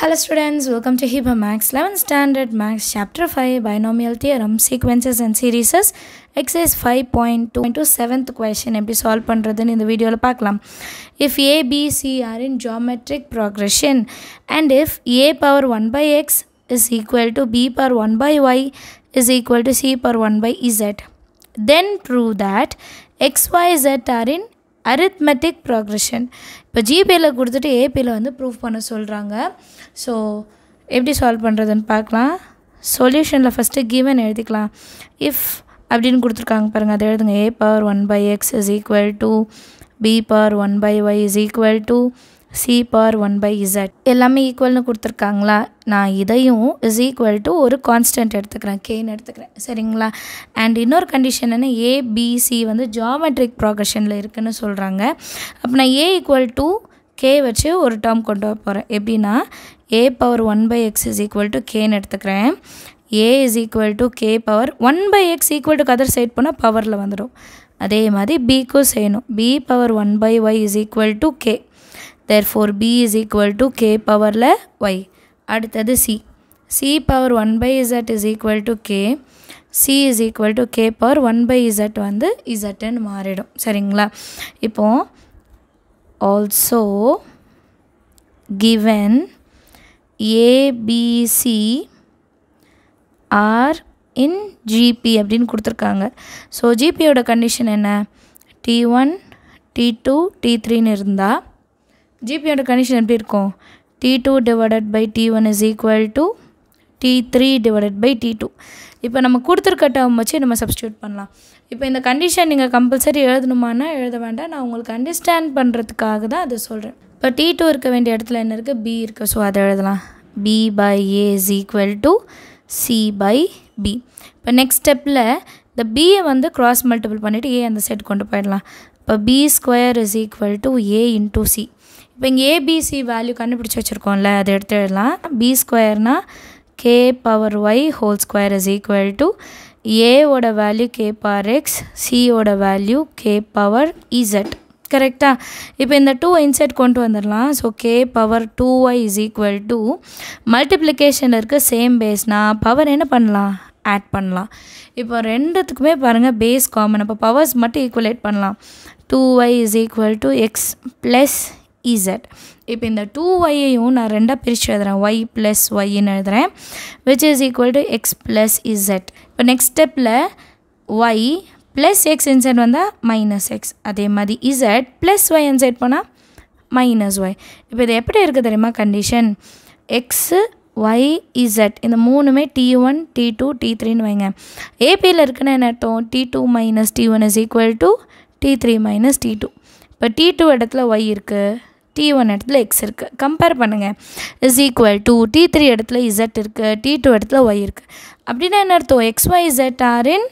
Hello students, welcome to Hebrew Max 11th Standard Max Chapter 5 Binomial Theorem Sequences and Series Exercise 5.2 7th question எப்படி solve பண்ணுறதுன்னு இந்த வீடியோவில் பார்க்கலாம் if a b c are in geometric progression and if a power 1 by x is equal to b power 1 by y is equal to c power 1 by z then prove that x y z are in arithmetic progression இப்போ ஜிபேயில் கொடுத்துட்டு ஏபியில் வந்து proof பண்ண சொல்கிறாங்க so எப்படி solve பண்ணுறதுன்னு பார்க்கலாம் சொல்யூஷனில் ஃபஸ்ட்டு கிவன் எழுதிக்கலாம் இஃப் அப்படின்னு கொடுத்துருக்காங்க பாருங்கள் அதை எழுதுங்க A power one by X is equal to B power one by Y is equal to C power one by Z எல்லாமே ஈக்குவல்னு கொடுத்துருக்காங்களா நான் இதையும் இஸ் ஈக்குவல் டு ஒரு கான்ஸ்டன்ட் எடுத்துக்கிறேன் கேன்னு எடுத்துக்கிறேன் சரிங்களா அண்ட் இன்னொரு கண்டிஷன் என்ன ஏபிசி வந்து ஜாமெட்ரிக் ப்ராக்ரஷனில் இருக்குன்னு சொல்கிறாங்க அப்போ நான் ஏ ஈக்குவல் டு கே வச்சு ஒரு டேர்ம் கொண்டு வர போகிறேன் எப்படின்னா A power one by X is equal to கேன்னு எடுத்துக்கிறேன் A is equal to K power one by X equal to other side போனால் பவரில் வந்துடும் அதே மாதிரி பிக்கும் செய்யணும் B power one by Y is equal to K therefore b is equal to k பவரில் y அடுத்தது c c power one by z is equal to k c is equal to k power one by z வந்து zன்னு மாறிடும் சரிங்களா இப்போ also given abc are in GP அப்படின்னு கொடுத்துருக்காங்க ஸோ ஜிபியோட கண்டிஷன் என்ன T one T two T த்ரீன்னு இருந்தால் ஜிபியோட கண்டிஷன் எப்படி இருக்கும் T two divided by T one is equal to T three divided by T two இப்போ நம்ம கொடுத்துருக்க டேர்ம் வச்சு நம்ம சப்ஸ்டியூட் பண்ணலாம் இப்போ இந்த கண்டிஷன் நீங்கள் கம்பல்சரி எழுதணுமானா எழுத வேண்டாம் நான் உங்களுக்கு அண்டர்ஸ்டாண்ட் பண்ணுறதுக்காக தான் அதை சொல்கிறேன் இப்போ டி டூ இருக்க வேண்டிய இடத்துல என்ன இருக்குது பி இருக்குது ஸோ அதை எழுதலாம் B by A is equal to C by B இப்போ நெக்ஸ்ட் ஸ்டெப்பில் இந்த பியை வந்து க்ராஸ் மல்டிபிள் பண்ணிவிட்டு ஏ அந்த சைடு கொண்டு போயிடலாம் இப்போ B square is equal to A into C இப்போ இங்கே ஏபிசி வேல்யூ கண்டுபிடிச்சி வச்சுருக்கோம்ல அதை எடுத்து எழுதலாம் பி ஸ்கொயர்னால் K power Y whole square is equal to ஏவோட வேல்யூ கே பவர் எக்ஸ் சியோட வேல்யூ கே பவர் இசட் கரெக்டாக இப்போ இந்த டூ இன்செட் கொண்டு வந்துடலாம் so K power two Y is equal to multiplication இருக்க சேம் பேஸ்னா பவர் என்ன பண்ணலாம் ஆட் பண்ணலாம் இப்போ ரெண்டுத்துக்குமே பாருங்கள் பேஸ் காமன் அப்போ பவர்ஸ் மட்டும் ஈக்குவலேட் பண்ணலாம் two Y is equal to X plus Z இப்போ இந்த டூ ஒய்யையும் நான் ரெண்டாக பிரித்து எழுதுகிறேன் ஒய் ப்ளஸ் ஒய்ன்னு எழுதுகிறேன் which is equal to X plus Z இப்போ நெக்ஸ்ட் ஸ்டெப்பில் ஒய் ப்ளஸ் எக்ஸ் இன்சைட் வந்தால் மைனஸ் எக்ஸ் அதே மாதிரி இசட் ப்ளஸ் ஒய் இன்சைட் போனால் மைனஸ் ஒய் இப்போ இது எப்படி இருக்குது தெரியுமா கண்டிஷன் எக்ஸு ஒய் இசட் இந்த மூணுமே T one T two T த்ரீன்னு வைங்க ஏபியில் இருக்குன்னு என்ன அர்த்தம் T two minus T one is equal to T three minus T two இப்போ டி டூ இடத்துல ஒய் இருக்குது டி ஒன் இடத்துல எக்ஸ் இருக்குது கம்பேர் பண்ணுங்கள் is equal to T three இடத்துல இசட் இருக்குது டி டூ இடத்துல ஒய் இருக்குது அப்படின்னா என்ன அர்த்தம் X Y Z are in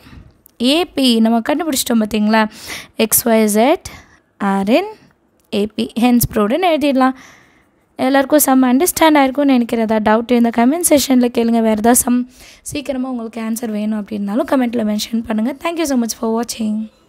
AP நம்ம கண்டுபிடிச்சிட்டோம் பார்த்தீங்களா X Y Z are in AP hence ப்ரோடுன்னு எழுதிடலாம் எல்லாருக்கும் சம் அண்டர்ஸ்டாண்ட் ஆயிருக்கும்னு நினைக்கிறேன் ஏதாவது டவுட் இந்த கமெண்ட் செஷனில் கேளுங்க வேறு ஏதாவது சம் சீக்கிரமாக உங்களுக்கு ஆன்சர் வேணும் அப்படின்னாலும் கமெண்ட்டில் மென்ஷன் பண்ணுங்கள் தேங்க்யூ ஸோ மச் ஃபார் வாட்சிங்